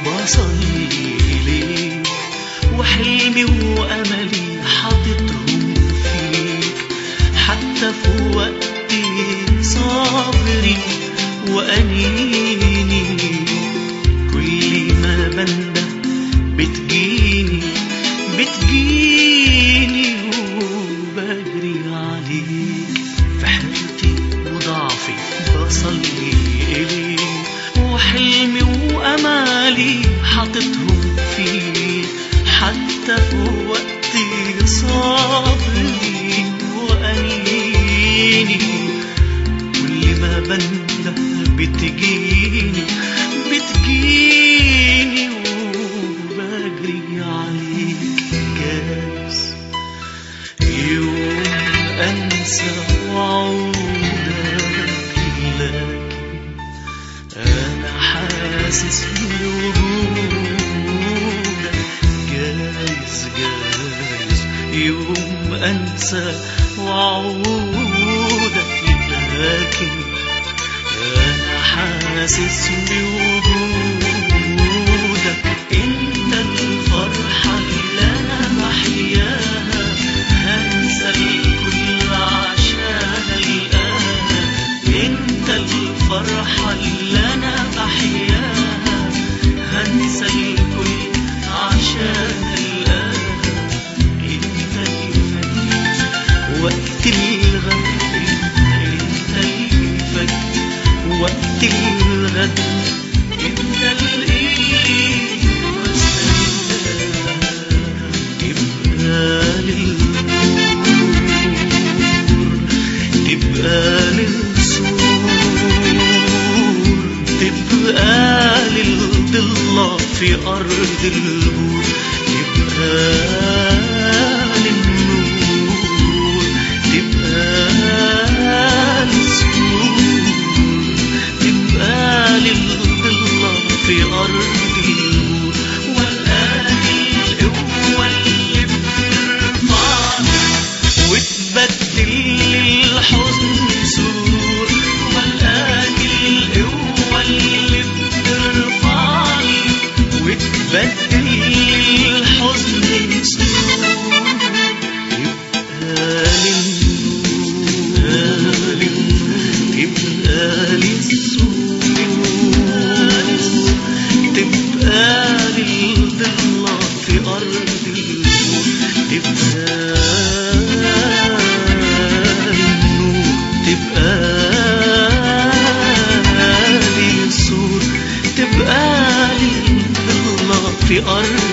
بصلي إليك وحلمي وأملي حاططهم فيك حتى في وقتي صبري وأنيني كل ما بنده بتجيني بتجيني وبجري عليك في حيرتي وضعفي بصلي إليك وحلمي وأمالي حاططهم فيك حتى في وقتي صبري وأنيني كل ما بنده بتجيني بتجيني وبجري عليك جايز يوم أنسى وعودك لكن أنا حاسس بوجودك جايز جايز يوم أنسى وعودك لكن أنا حاسس بوجودك أنت الفرحة اللي أنا بحياها هنسى الكل عشان ألقاها أنت الفرحة اللي أنا بحياها هنسى الكل عشان ألقاها أنت الفجر وقت الغد أنت الفجر وقت الغد انت الايد والسلام تبقى للنور تبقى للسور تبقى للضلة في أرض البور تبقى للنور تبقى للسور تبقى للضلة في أرض البور والآن القوة اللي بترفعني وتبدل الحزن سرور والآن القوة اللي بترفعني وتبدل الحزن سرور يبقى للنور يبقى للسور تبقى للضلة في أرض البور تبقى للنور تبقى للسور تبقى للضلة في أرض